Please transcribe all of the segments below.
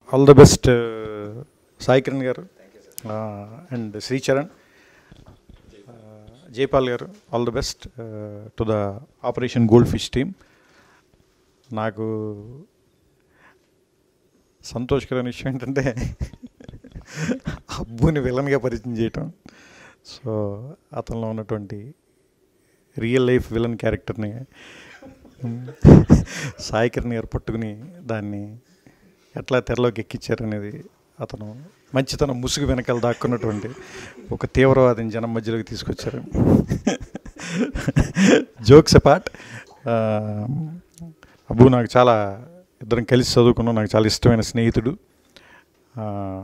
All the best Sai Kiran garu and Sricharan Jaipal garu all the best to the operation goldfish team నాకు సంతోషకరమైన విషయం ఏంటంటే అబ్బుని విలన్గా పరిచయం చేయటం సో అతనిలో ఉన్నటువంటి రియల్ లైఫ్ విలన్ క్యారెక్టర్ని సాయి కిరణ్ గారు పట్టుకుని దాన్ని ఎట్లా తెరలోకి ఎక్కించారు అనేది అతను మంచితనం ముసుగు వెనకాల దాక్కున్నటువంటి ఒక తీవ్రవాదిని జనం మధ్యలోకి తీసుకొచ్చారు జోక్స్ అపార్ట్ అబ్బు నాకు చాలా ఇద్దరం కలిసి చదువుకున్నాం నాకు చాలా ఇష్టమైన స్నేహితుడు ఆ,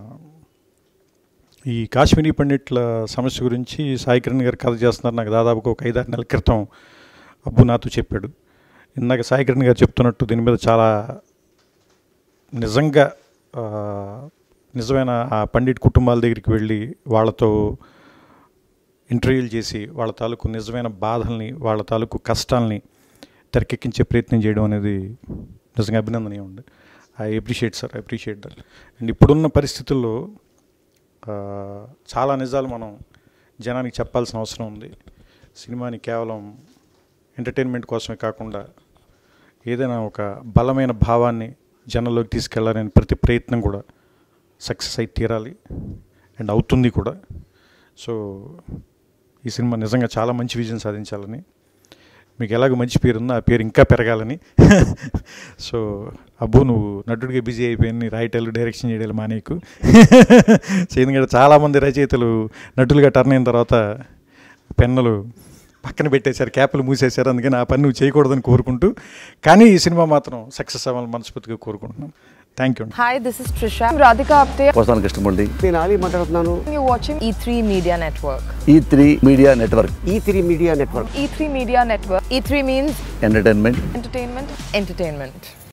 ఈ కాశ్మీరీ పండిట్ల సమస్య గురించి సాయి కిరణ్ గారు కథ చేస్తున్నారు నాకు దాదాపుగా ఒక ఐదారు నెలల క్రితం అబ్బు నాతో చెప్పాడు ఇందాక సాయి కిరణ్ గారు చెప్తున్నట్టు దీని మీద చాలా నిజంగా ఆ, నిజమైన ఆ పండిట్ కుటుంబాల దగ్గరికి వెళ్ళి వాళ్ళతో ఇంటర్వ్యూలు చేసి వాళ్ళ తాలూకు నిజమైన బాధల్ని వాళ్ళ తాలూకు కష్టాలని తెరకెక్కించే ప్రయత్నం చేయడం అనేది నిజంగా అభినందనీయం ఉంది I appreciate sir I appreciate that and ఇప్పుడున్న పరిస్థితుల్లో ఆ, చాలా నిజాలు మనం జనానికి చెప్పాల్సిన అవసరం ఉంది సినిమాని కేవలం ఎంటర్టైన్మెంట్ కోసమే కాకుండా ఏదైనా ఒక బలమైన భావాన్ని జనంలోకి తీసుకెళ్లాలని ప్రతి ప్రయత్నం కూడా సక్సెస్ అయి తీరాలి అండ్ అవుతుంది కూడా సో ఈ సినిమా నిజంగా చాలా మంచి విజయం సాధించాలని మీకు ఎలాగో మంచి పేరు ఉందో ఆ పేరు ఇంకా పెరగాలని సో అబ్బు నువ్వు నటుడిగా బిజీ అయిపోయింది రాయటాలు డైరెక్షన్ చేయడాలు మానేకు సో ఎందుకంటే చాలామంది రచయితలు నటులుగా టర్న్ అయిన తర్వాత పెన్నులు పక్కన పెట్టేశారు క్యాప్లు మూసేశారు అందుకని ఆ పని నువ్వు చేయకూడదని కోరుకుంటూ కానీ ఈ సినిమా మాత్రం సక్సెస్ అవ్వాలని మనస్ఫూర్తిగా కోరుకుంటున్నాను thank you Hi, this is Trisha. I'm Radhika Apte. వస్తాను కృష్ణమూర్తి నేను ఆలీ మాట్లాడుతున్నాను You're watching E3 Media Network. E three media network E three media network E3 Media Network. E3 means entertainment entertainment, entertainment.